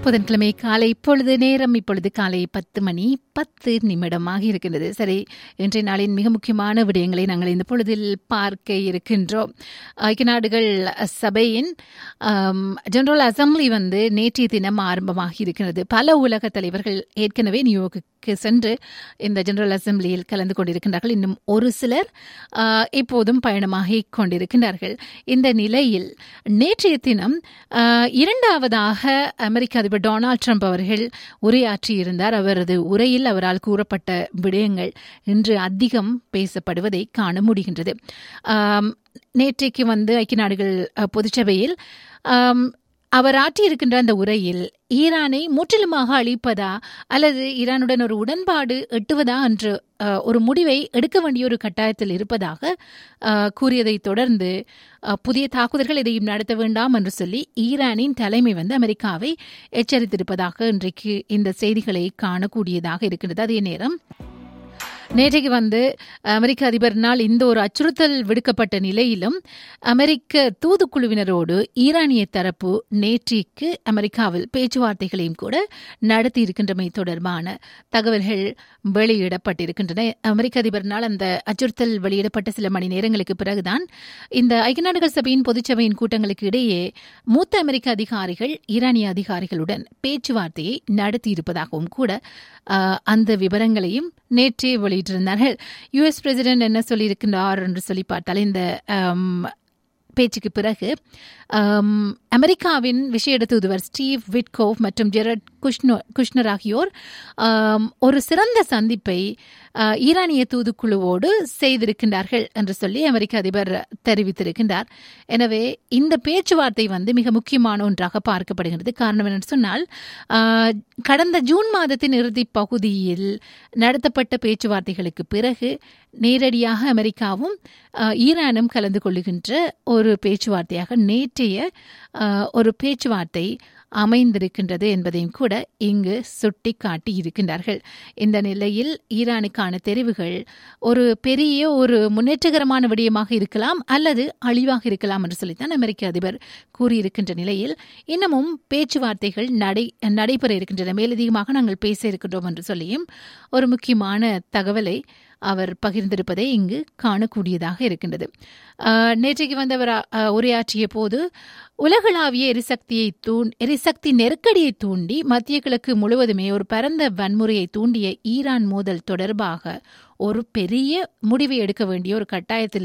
புதன்கிழமை காலை இப்பொழுது நேரம் இப்பொழுது காலை பத்து மணி பத்து நிமிடமாக இருக்கின்றது சரி இன்றைய நாளின் மிக முக்கியமான விடயங்களை நாங்கள் இந்த பொழுதில் பார்க்க இருக்கின்றோம் ஐக்கிய நாடுகள் சபையின் ஜெனரல் அசம்பிளி வந்து நேற்றைய தினம் ஆரம்பமாகி இருக்கிறது பல உலக தலைவர்கள் ஏற்கனவே நியூயோர்க்கு சென்று இந்த ஜெனரல் அசம்பிளியில் கலந்து கொண்டிருக்கின்றார்கள் இன்னும் ஒரு சிலர் இப்போதும் பயணமாகி கொண்டிருக்கின்றார்கள் இந்த நிலையில் நேற்றைய தினம் இரண்டாவதாக அமெரிக்க அதிபர் டொனால்ட் ட்ரம்ப் அவர்கள் உரையாற்றியிருந்தார் அவரது உரையில் அவரால் கூறப்பட்ட விடயங்கள் இன்று அதிகம் பேசப்படுவதை காண முடிகின்றது நேற்றைக்கு வந்து ஐக்கிய நாடுகள் பொதுச்சபையில் அவர் ஆற்றியிருக்கின்ற அந்த உரையில் ஈரானை முற்றிலுமாக அழிப்பதா அல்லது ஈரானுடன் ஒரு உடன்பாடு எட்டுவதா என்று ஒரு முடிவை எடுக்க வேண்டிய ஒரு கட்டாயத்தில் இருப்பதாக கூறியதை தொடர்ந்து புதிய தாக்குதல்கள் எதையும் நடத்த வேண்டாம் என்று சொல்லி ஈரானின் தலைமை வந்து அமெரிக்காவை எச்சரித்திருப்பதாக இன்றைக்கு இந்த செய்திகளை காணக்கூடியதாக இருக்கின்றது அதே நேரம் நேற்றைக்கு வந்து அமெரிக்க அதிபரினால் இந்த ஒரு அச்சுறுத்தல் விடுக்கப்பட்ட நிலையிலும் அமெரிக்க தூதுக்குழுவினரோடு ஈரானிய தரப்பு நேற்றைக்கு அமெரிக்காவில் பேச்சுவார்த்தைகளையும் கூட நடத்தி இருக்கின்றமை தொடர்பான தகவல்கள் வெளியிடப்பட்டிருக்கின்றன அமெரிக்க அதிபரினால் அந்த அச்சுறுத்தல் வெளியிடப்பட்ட சில மணி நேரங்களுக்கு பிறகுதான் இந்த ஐக்கிய நாடுகள் சபையின் பொதுச்சபையின் கூட்டங்களுக்கு இடையே மூத்த அமெரிக்க அதிகாரிகள் ஈரானிய அதிகாரிகளுடன் பேச்சுவார்த்தையை நடத்தியிருப்பதாகவும் கூட அந்த விவரங்களையும் நேற்றே வெளியிட்டிருந்தார்கள் யுஎஸ் பிரசிடென்ட் என்ன சொல்லியிருக்கின்றார் என்று சொல்லி பார்த்தால் இந்த பேச்சுக்கு பிறகு அமெரிக்காவின் விஷேட தூதுவர் ஸ்டீவ் விட்கோவ் மற்றும் ஜெரட் குஷ்னோ குஷ்னர் ஆகியோர் ஒரு சிறந்த சந்திப்பை ஈரானிய தூதுக்குழுவோடு செய்திருக்கின்றார்கள் என்று சொல்லி அமெரிக்க அதிபர் தெரிவித்திருக்கின்றார் எனவே இந்த பேச்சுவார்த்தை வந்து மிக முக்கியமான ஒன்றாக பார்க்கப்படுகிறது காரணம் என்னென்னு சொன்னால் கடந்த ஜூன் மாதத்தின் இறுதி பகுதியில் நடத்தப்பட்ட பேச்சுவார்த்தைகளுக்கு பிறகு நேரடியாக அமெரிக்காவும் ஈரானும் கலந்து கொள்ளுகின்ற ஒரு பேச்சுவார்த்தையாக நேற்றைய ஒரு பேச்சுவார்த்தை அமைந்திருக்கின்றது என்பதையும் கூட இங்கு சுட்டி காட்டி இருக்கின்றார்கள் இந்த நிலையில் ஈரானுக்கான தெரிவுகள் ஒரு பெரிய ஒரு முன்னேற்றகரமான விடயமாக இருக்கலாம் அல்லது அழிவாக இருக்கலாம் என்று சொல்லித்தான் அமெரிக்க அதிபர் கூறியிருக்கின்ற நிலையில் இன்னமும் பேச்சுவார்த்தைகள் நடை நடைபெற இருக்கின்றன மேலதிகமாக நாங்கள் பேச இருக்கின்றோம் என்று சொல்லியும் ஒரு முக்கியமான தகவலை அவர் பகிர்ந்திருப்பதை இங்கு காணக்கூடியதாக இருக்கின்றது நேற்றைக்கு வந்தவர் உரையாற்றிய போது உலகளாவிய எரிசக்தியை தூண் எரிசக்தி நெருக்கடியை தூண்டி மத்திய கிழக்கு முழுவதுமே ஒரு பரந்த வன்முறையை தூண்டிய ஈரான் மோதல் தொடர்பாக ஒரு பெரிய முடிவை எடுக்க வேண்டிய ஒரு கட்டாயத்தில்